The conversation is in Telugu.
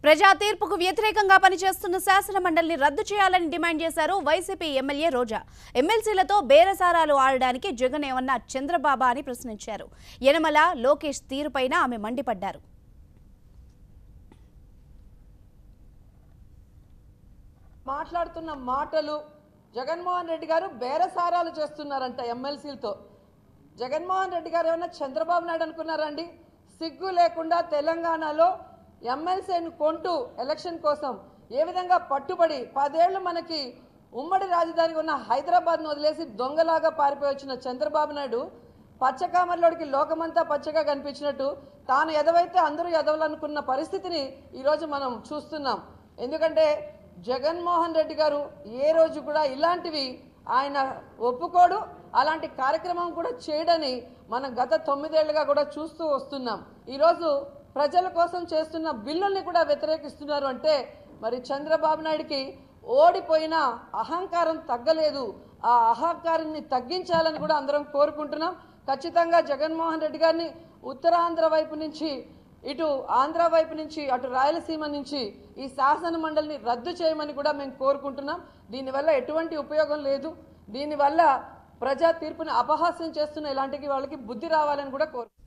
ప్రజా తీర్పుకు వ్యతిరేకంగా పనిచేస్తున్న శాసన మండలిని రద్దు చేయాలని డిమాండ్ చేశారు వైసీపీ ఎమ్మెల్యే రోజా ఎమ్మెల్సీలతో బేరసారాలు ఆడడానికి జగన్ ఏమన్నా చంద్రబాబా అని ప్రశ్నించారు యనమల లోకేష్ తీరుపైన ఆమె మండిపడ్డారు మాట్లాడుతున్న మాటలు జగన్మోహన్ రెడ్డి గారు బేరసారాలు చేస్తున్నారంట ఎమ్మెల్సీలతో జగన్మోహన్ రెడ్డి గారు ఏమన్నా చంద్రబాబు నాయుడు అనుకున్నారండి సిగ్గు లేకుండా తెలంగాణలో ఎమ్మెల్సీని కొంటూ ఎలక్షన్ కోసం ఏ విధంగా పట్టుబడి పదేళ్లు మనకి ఉమ్మడి రాజధాని ఉన్న హైదరాబాద్ను వదిలేసి దొంగలాగా పారిపోయి వచ్చిన చంద్రబాబు నాయుడు పచ్చకామర్లోడికి లోకమంతా పచ్చగా కనిపించినట్టు తాను ఎదవైతే అందరూ ఎదవలు అనుకున్న పరిస్థితిని ఈరోజు మనం చూస్తున్నాం ఎందుకంటే జగన్మోహన్ రెడ్డి గారు ఏ రోజు కూడా ఇలాంటివి ఆయన ఒప్పుకోడు అలాంటి కార్యక్రమం కూడా చేయడని మనం గత తొమ్మిదేళ్లుగా కూడా చూస్తూ వస్తున్నాం ఈరోజు ప్రజల కోసం చేస్తున్న బిల్లుల్ని కూడా వ్యతిరేకిస్తున్నారు అంటే మరి చంద్రబాబు నాయుడికి ఓడిపోయిన అహంకారం తగ్గలేదు ఆ అహంకారాన్ని తగ్గించాలని కూడా అందరం కోరుకుంటున్నాం ఖచ్చితంగా జగన్మోహన్ రెడ్డి గారిని ఉత్తరాంధ్ర వైపు నుంచి ఇటు ఆంధ్ర వైపు నుంచి అటు రాయలసీమ నుంచి ఈ శాసన మండలిని రద్దు చేయమని కూడా మేము కోరుకుంటున్నాం దీనివల్ల ఎటువంటి ఉపయోగం లేదు దీనివల్ల ప్రజా తీర్పుని అపహాస్యం చేస్తున్న ఇలాంటి వాళ్ళకి బుద్ధి రావాలని కూడా కోరు